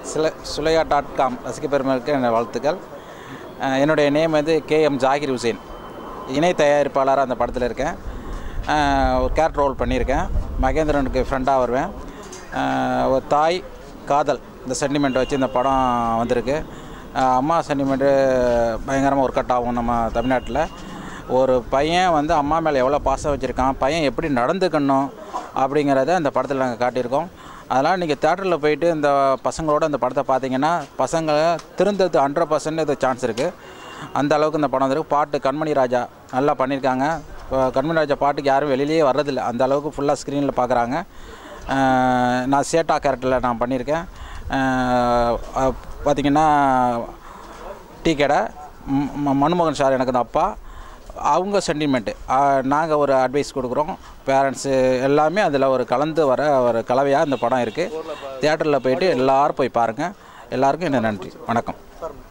சில சுலையா dot com ரசிக பெருமளுக்கு என்னோட வாழ்த்துக்கள் அஹ் என்னுடைய நேம் வந்து கே எம் ஜாகிர் ஹுசேன் இணை தயாரிப்பாளராக அந்த படத்தில் இருக்கேன் அஹ் ஒரு கேரக்டர் ரோல் பண்ணியிருக்கேன் மகேந்திரனுக்கு ஃப்ரெண்டாக வருவேன் அஹ் ஒரு தாய் காதல் இந்த சென்டிமெண்ட் வச்சு இந்த படம் வந்திருக்கு அஹ் அம்மா சென்டிமெண்ட்டு பயங்கரமாக ஒர்க் அவுட் ஆகும் நம்ம தமிழ்நாட்டில் ஒரு பையன் வந்து அம்மா மேலே எவ்வளோ பாசம் வச்சுருக்கான் பையன் எப்படி நடந்துக்கணும் அப்படிங்கிறத இந்த படத்தில் நாங்கள் காட்டியிருக்கோம் அதனால் நீங்கள் தேட்டரில் போயிட்டு இந்த பசங்களோட இந்த படத்தை பார்த்தீங்கன்னா பசங்க திருந்தது ஹண்ட்ரட் பர்சன்ட் இது சான்ஸ் இருக்குது அந்த அளவுக்கு இந்த படம் வந்திருக்கு பாட்டு கண்மணி ராஜா நல்லா பண்ணியிருக்காங்க இப்போ கண்மணி ராஜா பாட்டுக்கு யாரும் வெளியிலேயே வர்றதில்ல அந்த அளவுக்கு ஃபுல்லாக ஸ்க்ரீனில் பார்க்குறாங்க அஹ் நான் சேட்டா கேரக்டரில் நான் பண்ணியிருக்கேன் பார்த்திங்கன்னா டீ கடை ம், ம- மன்மோகன் சார் எனக்கு அந்த அப்பா அவங்க சென்டிமெண்ட்டு நாங்கள் ஒரு அட்வைஸ் கொடுக்குறோம் பேரண்ட்ஸு எல்லாமே அதில் ஒரு கலந்து வர ஒரு கலவையாக இந்த படம் இருக்குது தியேட்டரில் போயிட்டு எல்லோரும் போய் பாருங்கள் எல்லாருக்கும் என்ன நன்றி வணக்கம்